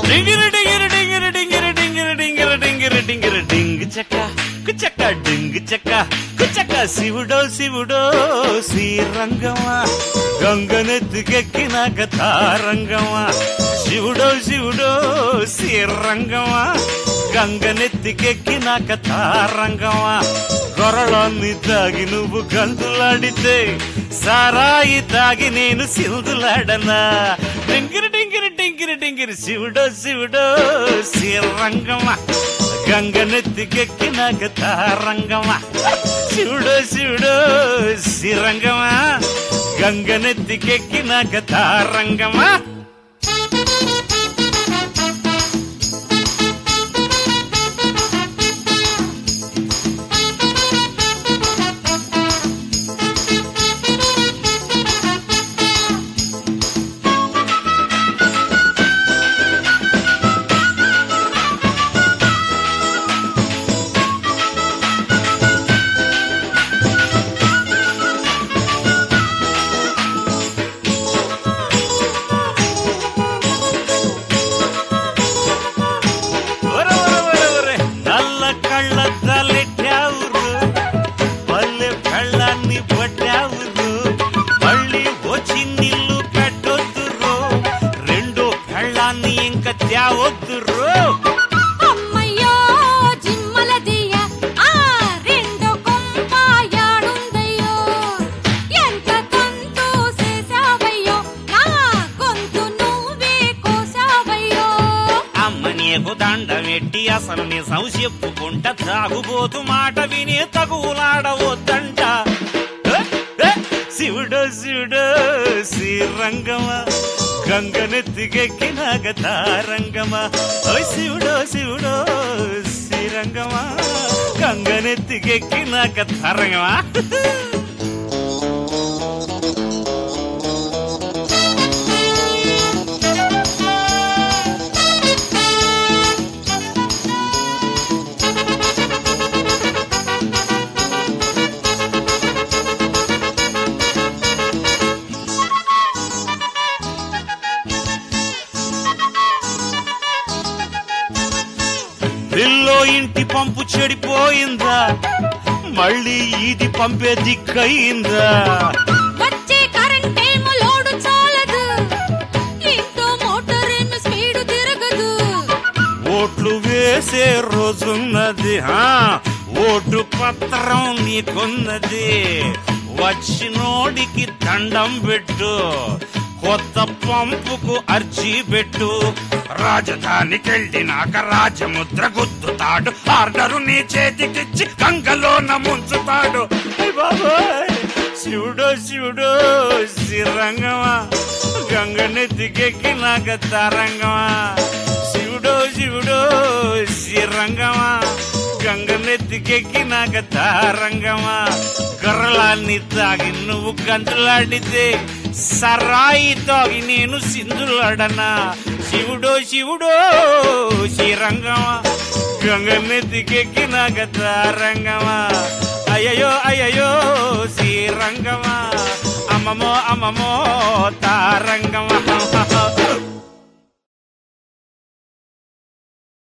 డింగిరి డింగిరి డింగిరి డింగిరి డింగిరి డింగిరి డింగిరి డింగిరి డింగ్ చెక్క కుచక్క డింగ్ చెక్క కుచక్క శివుడో శివుడో శ్రీరంగమా గంగనెత్తికెక్కినాక తారంగమా శివుడో శివుడో శ్రీరంగమా గంగనెత్తికెక్కినాక తారంగమా గొరళాన్ని తాగి నువ్వు గంతులాడితే సారాయి తాగి నేను సింధులాడనా డింగిరి డింగిరి డింగిరి డింగిరి శివుడో శివుడో శ్రీరంగమా గంగనెత్తికెక్కినాక తారంగమా శివుడో శివుడో శ్రీరంగమా గంగనెత్తికెక్కినాక తారంగమా ఒరే, ఒరే, ఒరే, ఒరే, నల్ల కళ్ళద్దాలెట్టావురు పల్లె కళ్ళాన్ని పట్టావురు మళ్ళీ వచ్చి నిల్లు పెట్టొద్దురు రెండో కళ్ళాన్ని ఇంకా తేవద్దురు అమ్మయ్యో జిమ్మలదియ ఆ రెండో కొంప యాడుందయ్యో ఎంత తంతు చేసావయ్యో నా గొంతు నువ్వే కోసావయ్యో అమ్మ నీకు దండమెట్టి అసలు నిజం చెప్పుకుంటా తాగుబోతు మాట విని తగులాడవద్దంట ఏ, ఏ, శివుడో శివుడో శ్రీరంగమా గంగనెత్తికెక్కినాక తారంగమా ఓయ్ శివుడో శివుడో శ్రీరంగమా గంగనెత్తికెక్కినాక తరంగమా ఇల్లో ఇంటి పంపు చెడిపోయిందా మళ్ళీ ఇది పంపే దిక్కయిందా వచ్చే కరెంటేమో లోడు చాలదు ఇంట్లో మోటార్ ఏమో స్పీడ్ తిరగదు ఓట్లు వేసే రోజున్నది హా ఓటు పత్రం నీకున్నది వచ్చినోడికి దండం పెట్టు కొత్త పంపుకు అర్జీ పెట్టు రాజధానికి వెళ్ళినాక రాజముద్ర గుద్దుతాడు ఆర్డరు నీ చేతికిచ్చి గంగలోన ముంచుతాడు అయ్ బాబోయ్ శివుడో శివుడో శ్రీరంగమా గంగనెత్తికెక్కి నాకు తరంగమా శివుడో శివుడో శ్రీరంగమా గంగనెత్తికెక్కి నాకు తారంగమా కర్రలాన్ని తాగి నువ్వు గంతులాడితే సరాయి తాగి నేను సింధులాడనా శివుడో శివుడో శ్రీరంగమా గంగనెత్తికెక్కి నాకు తారంగమా అయ్యయో అయ్యయో శ్రీరంగమా అమ్మమో అమ్మమో తార